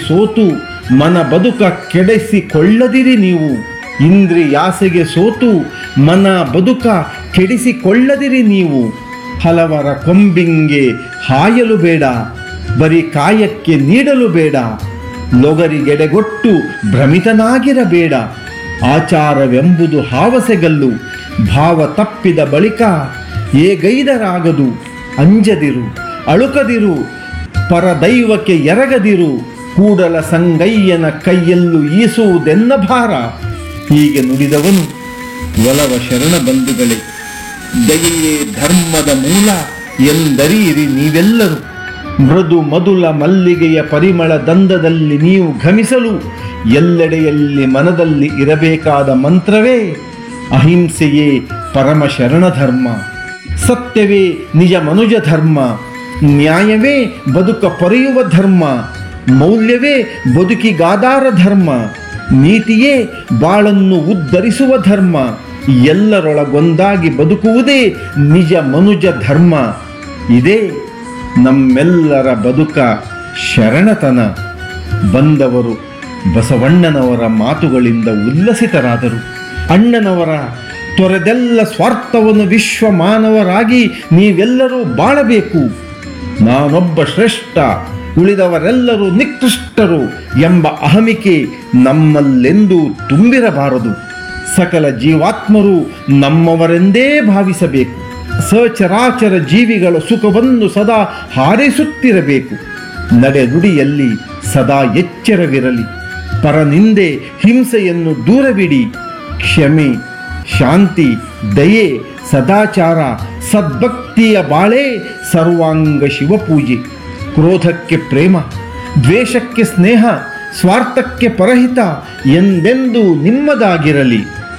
ಸೋತು ಮನ ಬದುಕ ಕೆಡಿಸಿಕೊಳ್ಳದಿರಿ ನೀವು ಇಂದ್ರಿಯಾಸೆಗೆ ಸೋತು ಮನ ಬದುಕ ಕೆಡಿಸಿಕೊಳ್ಳದಿರಿ ನೀವು ಹಲವರ ಕೊಂಬಿಂಗೆ ಹಾಯಲು ಬೇಡ ಬರೀ ಕಾಯಕ್ಕೆ ನೀಡಲು ಬೇಡ ಲೊಗರಿಗೆಡೆಗೊಟ್ಟು ಭ್ರಮಿತನಾಗಿರಬೇಡ ಆಚಾರವೆಂಬುದು ಹಾವಸೆಗಲ್ಲು ಭಾವ ತಪ್ಪಿದ ಬಳಿಕ ಏಗೈದರಾಗದು ಅಂಜದಿರು ಅಳುಕದಿರು ಪರದೈವಕ್ಕೆ ಎರಗದಿರು ಕೂಡಲ ಸಂಗಯ್ಯನ ಕೈಯಲ್ಲೂ ಈಸುವುದೆನ್ನ ಭಾರ ಹೀಗೆ ನುಡಿದವನು ಒಲವ ಶರಣ ಬಂಧುಗಳೇ ದಯೆಯೇ ಧರ್ಮದ ಮೂಲ ಎಂದರೀರಿ ನೀವೆಲ್ಲರೂ ಮೃದು ಮಧುಲ ಮಲ್ಲಿಗೆಯ ಪರಿಮಳ ದಂದದಲ್ಲಿ ನೀವು ಘಮಿಸಲು ಎಲ್ಲೆಡೆಯಲ್ಲಿ ಮನದಲ್ಲಿ ಇರಬೇಕಾದ ಮಂತ್ರವೇ ಅಹಿಂಸೆಯೇ ಪರಮ ಶರಣ ಧರ್ಮ ಸತ್ಯವೇ ನಿಜ ಮನುಜ ಧರ್ಮ ನ್ಯಾಯವೇ ಬದುಕ ಪೊರೆಯುವ ಧರ್ಮ ಮೌಲ್ಯವೇ ಬದುಕಿಗಾದಾರ ಧರ್ಮ ನೀತಿಯೇ ಬಾಳನ್ನು ಉದ್ಧರಿಸುವ ಧರ್ಮ ಎಲ್ಲರೊಳಗೊಂದಾಗಿ ಬದುಕುವುದೇ ನಿಜ ಮನುಜ ಧರ್ಮ ಇದೇ ನಮ್ಮೆಲ್ಲರ ಬದುಕ ಶರಣತನ ಬಂದವರು ಬಸವಣ್ಣನವರ ಮಾತುಗಳಿಂದ ಉಲ್ಲಸಿತರಾದರು ಅಣ್ಣನವರ ತೊರೆದೆಲ್ಲ ಸ್ವಾರ್ಥವನ್ನು ವಿಶ್ವ ಮಾನವರಾಗಿ ನೀವೆಲ್ಲರೂ ಬಾಳಬೇಕು ನಾನೊಬ್ಬ ಶ್ರೇಷ್ಠ ಉಳಿದವರೆಲ್ಲರೂ ನಿಕೃಷ್ಟರು ಎಂಬ ಅಹಮಿಕೆ ನಮ್ಮಲ್ಲೆಂದೂ ತುಂಬಿರಬಾರದು ಸಕಲ ಜೀವಾತ್ಮರು ನಮ್ಮವರೆಂದೇ ಭಾವಿಸಬೇಕು ಸಚರಾಚರ ಜೀವಿಗಳ ಸುಖವನ್ನು ಸದಾ ಹಾರೈಸುತ್ತಿರಬೇಕು ನಡೆನುಡಿಯಲ್ಲಿ ಸದಾ ಎಚ್ಚರವಿರಲಿ ಪರನಿಂದೆ ಹಿಂಸೆಯನ್ನು ದೂರವಿಡಿ ಕ್ಷಮೆ ಶಾಂತಿ ದಯೆ ಸದಾಚಾರ ಸದ್ಭಕ್ತಿಯ ಬಾಳೆ ಸರ್ವಾಂಗ ಶಿವಪೂಜೆ ಕ್ರೋಧಕ್ಕೆ ಪ್ರೇಮ ದ್ವೇಷಕ್ಕೆ ಸ್ನೇಹ ಸ್ವಾರ್ಥಕ್ಕೆ ಪರಹಿತ ಎಂದೆಂದೂ ನಿಮ್ಮದಾಗಿರಲಿ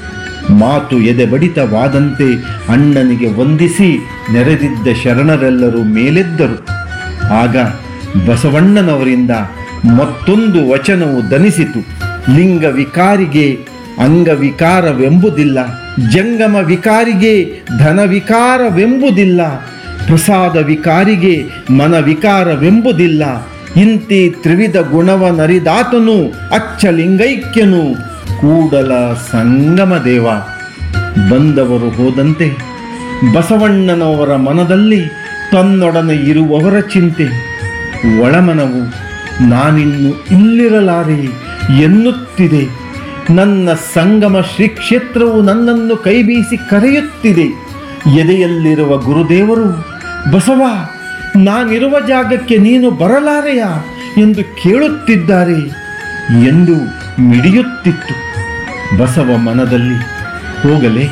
ಮಾತು ಎದೆ ಬಡಿತವಾದಂತೆ ಅಣ್ಣನಿಗೆ ವಂದಿಸಿ ನೆರೆದಿದ್ದ ಶರಣರೆಲ್ಲರೂ ಮೇಲೆದ್ದರು ಆಗ ಬಸವಣ್ಣನವರಿಂದ ಮತ್ತೊಂದು ವಚನವು ದನಿಸಿತು ಲಿಂಗ ವಿಕಾರಿಗೆ ಅಂಗವಿಕಾರವೆಂಬುದಿಲ್ಲ ಜಂಗಮ ವಿಕಾರಿಗೆ ಧನ ವಿಕಾರವೆಂಬುದಿಲ್ಲ ಪ್ರಸಾದ ವಿಕಾರಿಗೆ ಮನ ವಿಕಾರವೆಂಬುದಿಲ್ಲ ಇಂತಿ ತ್ರಿವಿಧ ಗುಣವನರಿದಾತನು ಅಚ್ಚಲಿಂಗೈಕ್ಯನು ಕೂಡಲ ಸಂಗಮ ದೇವ ಬಂದವರು ಹೋದಂತೆ ಬಸವಣ್ಣನವರ ಮನದಲ್ಲಿ ತನ್ನೊಡನೆ ಇರುವವರ ಚಿಂತೆ ಒಳಮನವು ನಾನಿನ್ನು ಇಲ್ಲಿರಲಾರೆ ಎನ್ನುತ್ತಿದೆ ನನ್ನ ಸಂಗಮ ಶ್ರೀ ಕ್ಷೇತ್ರವು ನನ್ನನ್ನು ಕೈಬೀಸಿ ಕರೆಯುತ್ತಿದೆ ಎದೆಯಲ್ಲಿರುವ ಗುರುದೇವರು ಬಸವ ನಾನಿರುವ ಜಾಗಕ್ಕೆ ನೀನು ಬರಲಾರೆಯಾ ಎಂದು ಕೇಳುತ್ತಿದ್ದಾರೆ ಎಂದು ಮಿಡಿಯುತ್ತಿತ್ತು ಬಸವ ಮನದಲ್ಲಿ ಹೋಗಲೇ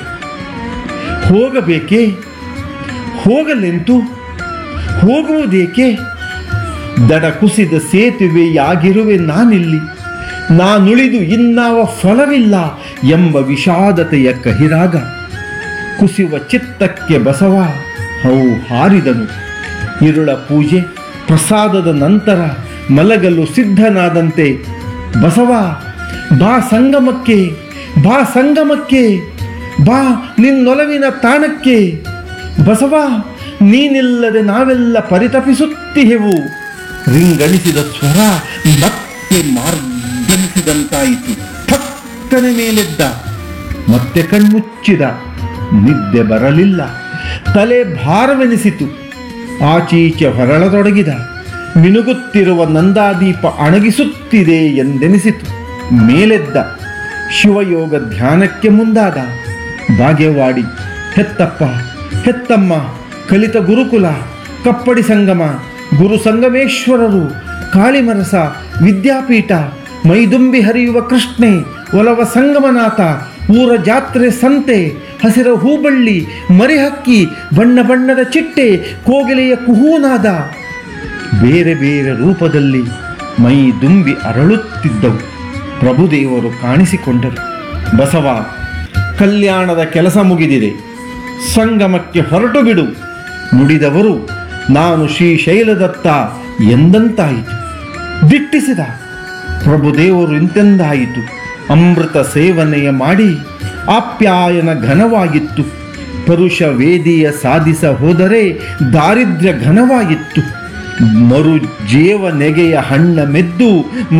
ಹೋಗಬೇಕೇ ಹೋಗಲೆಂತು ಹೋಗುವುದೇಕೆ ದಡ ಕುಸಿದ ಸೇತುವೆಯಾಗಿರುವೆ ನಾನಿಲ್ಲಿ ನಾನುಳಿದು ಇನ್ನಾವ ಫಲವಿಲ್ಲ ಎಂಬ ವಿಷಾದತೆಯ ಕಹಿರಾಗ ಕುಸಿಯುವ ಚಿತ್ತಕ್ಕೆ ಬಸವ ಹೌ ಹಾರಿದನು ಇರುಳ ಪೂಜೆ ಪ್ರಸಾದದ ನಂತರ ಮಲಗಲು ಸಿದ್ಧನಾದಂತೆ ಬಸವ ಬಾ ಸಂಗಮಕ್ಕೆ ಬಾ ಸಂಗಮಕ್ಕೆ ಬಾ ನಿನ್ನೊಲವಿನ ತಾಣಕ್ಕೆ ಬಸವ ನೀನಿಲ್ಲದೆ ನಾವೆಲ್ಲ ಪರಿತಪಿಸುತ್ತಿಹೆವು ರಿಂಗಣಿಸಿದ ಸ್ವರ ಮತ್ತೆ ಮಾರ್ಗಣಿಸಿದಂತಾಯಿತು ಪಕ್ಕನೆ ಮೇಲೆದ್ದ ಮತ್ತೆ ಕಣ್ಮುಚ್ಚಿದ ನಿದ್ದೆ ಬರಲಿಲ್ಲ ತಲೆ ಭಾರವೆನಿಸಿತು ಆಚೀಚೆ ಹೊರಳತೊಡಗಿದ ಮಿನುಗುತ್ತಿರುವ ನಂದಾದೀಪ ಅಣಗಿಸುತ್ತಿದೆ ಎಂದೆನಿಸಿತು ಮೇಲೆದ್ದ ಶಿವಯೋಗ ಧ್ಯಾನಕ್ಕೆ ಮುಂದಾದ ಬಾಗೇವಾಡಿ ಹೆತ್ತಪ್ಪ ಹೆತ್ತಮ್ಮ ಕಲಿತ ಗುರುಕುಲ ಕಪ್ಪಡಿ ಸಂಗಮ ಗುರು ಸಂಗಮೇಶ್ವರರು ಕಾಳಿಮರಸ ವಿದ್ಯಾಪೀಠ ಮೈದುಂಬಿ ಹರಿಯುವ ಕೃಷ್ಣೆ ಒಲವ ಸಂಗಮನಾಥ ಊರ ಜಾತ್ರೆ ಸಂತೆ ಹಸಿರ ಹೂಬಳ್ಳಿ ಮರಿಹಕ್ಕಿ ಬಣ್ಣ ಬಣ್ಣದ ಚಿಟ್ಟೆ ಕೋಗಿಲೆಯ ಕುಹೂನಾದ ಬೇರೆ ಬೇರೆ ರೂಪದಲ್ಲಿ ಮೈ ದುಂಬಿ ಅರಳುತ್ತಿದ್ದವು ಪ್ರಭುದೇವರು ಕಾಣಿಸಿಕೊಂಡರು ಬಸವ ಕಲ್ಯಾಣದ ಕೆಲಸ ಮುಗಿದಿದೆ ಸಂಗಮಕ್ಕೆ ಹೊರಟು ಬಿಡು ನುಡಿದವರು ನಾನು ಶ್ರೀಶೈಲದತ್ತ ಎಂದಂತಾಯಿತು ದಿಟ್ಟಿಸಿದ ಪ್ರಭುದೇವರು ಇಂತೆಂದಾಯಿತು ಅಮೃತ ಸೇವನೆಯ ಮಾಡಿ ಆಪ್ಯಾಯನ ಘನವಾಗಿತ್ತು ಪರುಷ ವೇದಿಯ ಸಾಧಿಸ ಹೋದರೆ ದಾರಿದ್ರ್ಯ ಘನವಾಗಿತ್ತು ಮರು ಜೇವ ನೆಗೆಯ ಹಣ್ಣ ಮೆದ್ದು